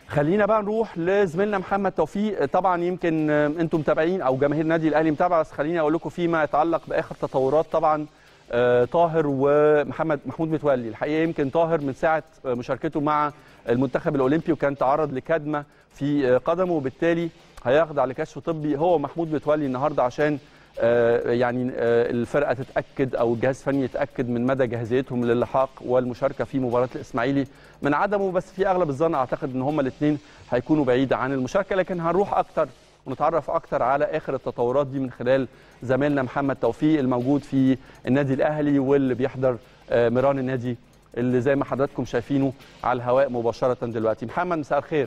خلينا بقى نروح لزميلنا محمد توفيق طبعا يمكن انتم متابعين او جماهير النادي الاهلي متابعه بس خليني اقول لكم فيما يتعلق باخر تطورات طبعا آه، طاهر ومحمد محمود متولي الحقيقه يمكن طاهر من ساعه مشاركته مع المنتخب الاولمبي وكان تعرض لكدمه في قدمه وبالتالي هيخضع لكشف طبي هو محمود متولي النهارده عشان آه، يعني آه، الفرقه تتاكد او الجهاز الفني يتاكد من مدى جاهزيتهم للحاق والمشاركه في مباراه الاسماعيلي من عدمه بس في اغلب الظن اعتقد ان هما الاثنين هيكونوا بعيد عن المشاركه لكن هنروح اكتر ونتعرف اكتر على اخر التطورات دي من خلال زميلنا محمد توفيق الموجود في النادي الاهلي واللي بيحضر آه، ميران النادي اللي زي ما حضراتكم شايفينه على الهواء مباشره دلوقتي محمد مساء الخير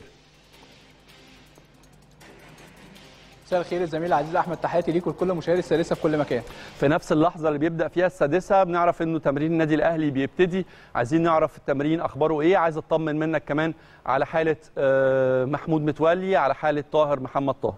مساء الخير الزميل العزيز احمد تحياتي ليك ولكل مشاهدي السادسه في كل مكان في نفس اللحظه اللي بيبدا فيها السادسه بنعرف انه تمرين النادي الاهلي بيبتدي عايزين نعرف التمرين اخباره ايه عايز اطمن منك كمان على حاله آه، محمود متولي على حاله طاهر محمد طاهر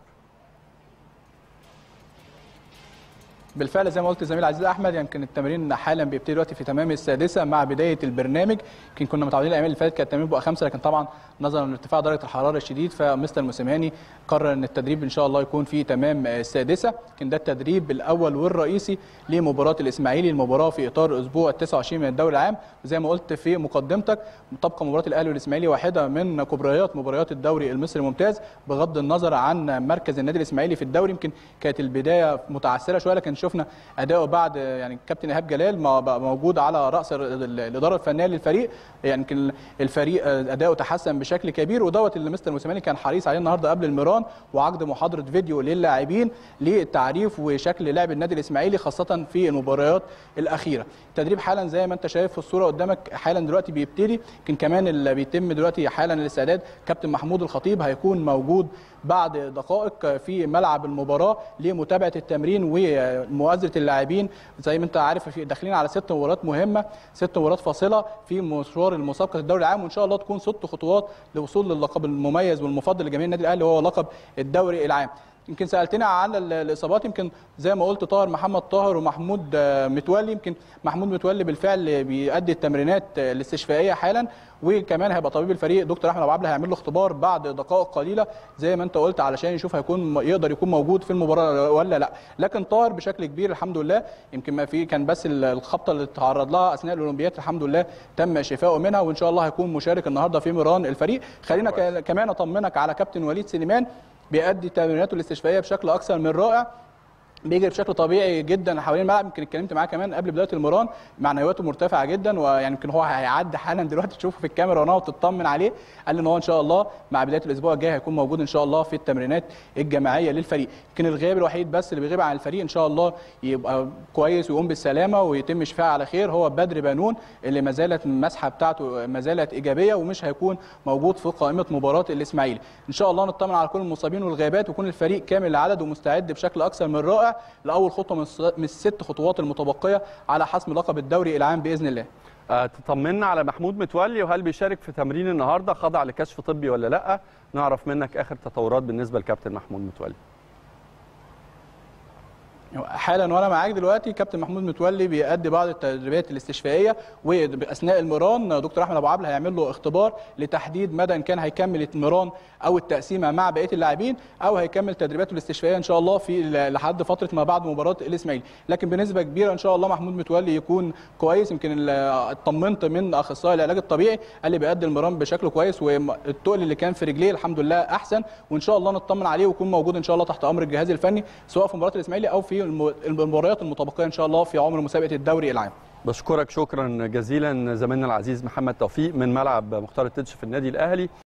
بالفعل زي ما قلت الزميل العزيز احمد يمكن التمرين حالا بيبتدي دلوقتي في تمام السادسه مع بدايه البرنامج يمكن كنا متعودين الايام اللي فاتت كان التمرين بيبقى خمسه لكن طبعا نظرا لارتفاع درجه الحراره الشديد فمستر موسيماني قرر ان التدريب ان شاء الله يكون في تمام السادسه يمكن ده التدريب الاول والرئيسي لمباراه الاسماعيلي المباراه في اطار اسبوع ال 29 من الدوري العام وزي ما قلت في مقدمتك تبقى مباراه الاهلي والاسماعيلي واحده من كبريات مباريات الدوري المصري الممتاز بغض النظر عن مركز النادي الاسماعيلي في الدوري يمكن كانت البدايه متعثره شويه لكن شفنا اداؤه بعد يعني الكابتن ايهاب جلال ما بقى موجود على راس ال- الاداره الفنيه للفريق يعني يمكن الفريق اداؤه تحسن بشكل كبير ودوت اللي مستر موسيماني كان حريص عليه النهارده قبل الميران وعقد محاضره فيديو للاعبين للتعريف وشكل لعب النادي الاسماعيلي خاصه في المباريات الاخيره التدريب حالا زي ما انت شايف في الصوره قدامك حالا دلوقتي بيبتدي يمكن كمان اللي بيتم دلوقتي حالا الاستعداد كابتن محمود الخطيب هيكون موجود بعد دقائق في ملعب المباراه لمتابعه التمرين ومؤازره اللاعبين زي ما انت عارف في داخلين على ست مباريات مهمه ست مباريات فاصله في مشوار المسابقه الدوري العام وان شاء الله تكون ست خطوات للوصول للقب المميز والمفضل لجميع النادي الاهلي وهو لقب الدوري العام يمكن سالتني على ال- الاصابات يمكن زي ما قلت طاهر محمد طاهر ومحمود آه، متولي يمكن محمود متولي بالفعل بيأدي التمرينات آه، الاستشفائيه حالا وكمان هيبقى طبيب الفريق دكتور احمد ابو عبله هيعمل له اختبار بعد دقائق قليله زي ما انت قلت علشان يشوف هيكون يقدر يكون موجود في المباراه ولا لا لكن طاهر بشكل كبير الحمد لله يمكن ما في كان بس ال- الخبطه اللي تعرض لها اثناء الاولمبياد الحمد لله تم شفائه منها وان شاء الله هيكون مشارك النهارده في ميران الفريق خلينا ك- كمان اطمنك على كابتن وليد سليمان بيأدي تمريناته الاستشفائيه بشكل اكثر من رائع بيجري بشكل طبيعي جدا حوالين الملعب يمكن اتكلمت معاه كمان قبل بدايه المران معنوياته مرتفعه جدا ويعني يمكن هو هيعدي حالا دلوقتي تشوفه في الكاميرا ونقعد تطمن عليه قال لي ان هو ان شاء الله مع بدايه الاسبوع الجاي هيكون موجود ان شاء الله في التمرينات الجماعيه للفريق يمكن الغياب الوحيد بس اللي بيغيب عن الفريق ان شاء الله يبقى كويس ويقوم بالسلامه ويتم شفاء على خير هو بدر بنون اللي ما زالت المسحه بتاعته ما زالت ايجابيه ومش هيكون موجود في قائمه مباراه الاسماعيلي ان شاء الله نطمن على كل المصابين والغيابات ويكون الفريق كامل العدد ومستعد بشكل اكثر من رائع لاول خطوه من الس- من الست خطوات المتبقيه على حسم لقب الدوري العام باذن الله آه، تطمنا على محمود متولي وهل بيشارك في تمرين النهارده خضع لكشف طبي ولا لا نعرف منك اخر تطورات بالنسبه لكابتن محمود متولي حالا وانا معاك دلوقتي كابتن محمود متولي بيأدي بعض التدريبات الاستشفائيه واثناء المران دكتور احمد ابو عبله هيعمل له اختبار لتحديد مدى ان كان هيكمل المران او التقسيمه مع بقيه اللاعبين او هيكمل تدريباته الاستشفائيه ان شاء الله في لحد فتره ما بعد مباراه الاسماعيلي لكن بنسبه كبيره ان شاء الله محمود متولي يكون كويس يمكن ال- اطمنت من اخصائي العلاج الطبيعي قال لي بيأدي المران بشكل كويس والتقل اللي كان في رجليه الحمد لله احسن وان شاء الله نطمن عليه ويكون موجود ان شاء الله تحت امر الجهاز الفني سواء في مباراه الاسماعيلي او في الم- المباريات المتبقيه ان شاء الله في عمر مسابقه الدوري العام بشكرك شكرا جزيلا زميلنا العزيز محمد توفيق من ملعب مختار التتش في النادي الاهلي